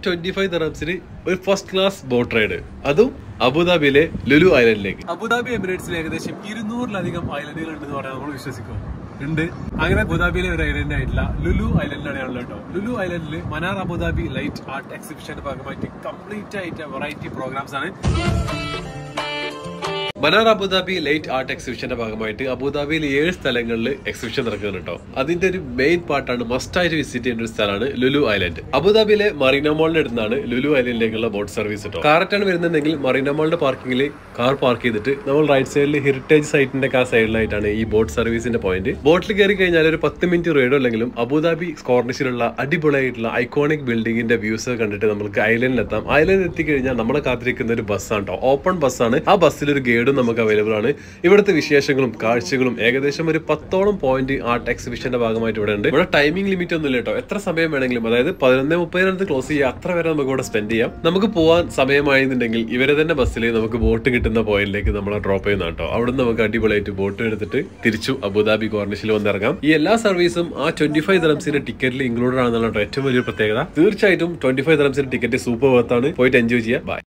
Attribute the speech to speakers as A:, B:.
A: twenty five ദറംസിന് ഒരു first class boat ride അതും അബുദാബിയിലെ ലുലു ഐലൻഡിലേക്ക് അബുദാബി എമിറേറ്റ്സിൽ ഏകദേശം ഇരുന്നൂറിലധികം ഐലൻഡുകൾ ഉണ്ടെന്ന് പറയാൻ നമ്മൾ വിശ്വസിക്കും ഉണ്ട് അങ്ങനെ അബുദാബിയിലെ ഒരു ഐലൻഡ് ആയിട്ടുള്ള ലുലു ഐലൻഡിലാണ് ഞങ്ങൾ കേട്ടോ ലുലു ഐലൻഡിൽ മനാർ അബുദാബി ലൈറ്റ് ആർട്ട് എക്സിബിഷന്റെ ഭാഗമായിട്ട് കംപ്ലീറ്റ് ആയിട്ട് വെറൈറ്റി പ്രോഗ്രാംസ് ആണ് മനാർ അബുദാബി ലൈറ്റ് ആർട്ട് എക്സിബിഷന്റെ ഭാഗമായിട്ട് അബുദാബിയിൽ ഏഴ് സ്ഥലങ്ങളിൽ എക്സിബിഷൻ നടക്കുന്നുണ്ട് കേട്ടോ അതിന്റെ ഒരു മെയിൻ പാർട്ടാണ് മസ്റ്റ് ആയിട്ട് വിസിറ്റ് ചെയ്യേണ്ട ഒരു സ്ഥലമാണ് ലുലു ഐലൻഡ് അബുദാബിയിലെ മറീന മോളിന്റെ അടുത്താണ് ലുലു ഐലൻഡിലേക്കുള്ള ബോട്ട് സർവീസ് കേട്ടോ കാററ്റാണ് വരുന്നുണ്ടെങ്കിൽ മറീന മോളിന്റെ പാർക്കിംഗിൽ കാർ പാർക്ക് ചെയ്തിട്ട് നമ്മൾ റൈറ്റ് സൈഡിൽ ഹെറിറ്റേജ് സൈറ്റിന്റെ ആ സൈഡിലായിട്ടാണ് ഈ ബോട്ട് സർവീസിന്റെ പോയിന്റ് ബോട്ടിൽ കയറി കഴിഞ്ഞാൽ ഒരു പത്ത് മിനിറ്റ് റൈഡോ അല്ലെങ്കിലും അബുദാബി കോർണിഷിലുള്ള അടിപൊളിയായിട്ടുള്ള ഐക്കോണിക് ബിൽഡിംഗിന്റെ വ്യൂസ് കണ്ടിട്ട് നമുക്ക് ഐലൻഡിൽ എത്താം ഐലൻഡിൽ എത്തിക്കഴിഞ്ഞാൽ നമ്മളെ കാത്തിരിക്കുന്ന ഒരു ബസ്സാണ് കേട്ടോ ഓപ്പൺ ബസ്സാണ് ആ ബസ്സിൽ ഒരു ഗൈഡും നമുക്ക് അവൈലബിൾ ആണ് ഇവിടുത്തെ വിശേഷങ്ങളും കാഴ്ചകളും ഏകദേശം ഒരു പത്തോളം പോയിന്റ് ആർട്ട് എക്സിബിഷന്റെ ഭാഗമായിട്ട് ഇവിടെ ഉണ്ട് ഇവിടെ ടൈമിംഗ് ലിമിറ്റ് ഒന്നും ഇല്ല കേട്ടോ എത്ര സമയം വേണമെങ്കിലും അതായത് പതിനൊന്ന് മുപ്പതിനടുത്ത് ക്ലോസ് ചെയ്യുക അത്ര വരെ നമുക്ക് ഇവിടെ സ്പെൻഡ് ചെയ്യാം നമുക്ക് പോകാൻ സമയമായിരുന്നുണ്ടെങ്കിൽ ഇവരെ തന്നെ ബസ്സിൽ നമുക്ക് ബോട്ട് കിട്ടുന്ന പോയിന്റിലേക്ക് നമ്മളെ ഡ്രോപ്പ് ചെയ്യുന്ന കേട്ടോ അവിടെ നമുക്ക് അടിപൊളിയായിട്ട് ബോട്ട് എടുത്തിട്ട് തിരിച്ചു അബുദാബി കോർണിഷിൽ വന്നിറങ്ങാം ഈ എല്ലാ സർവീസും ആ ട്വന്റി ഫൈവ് ദറംസിന്റെ ടിക്കറ്റിൽ ഇൻക്ലൂഡഡ് ആണെന്നുള്ള കേട്ടോ ഏറ്റവും വലിയൊരു പ്രത്യേകത തീർച്ചയായിട്ടും ട്വന്റി ഫൈവ് ദറംസിന്റെ ടിക്കറ്റ് സൂപ്പർ വർത്താണ് പോയിട്ട് എൻജോയ് ചെയ്യാം ബൈ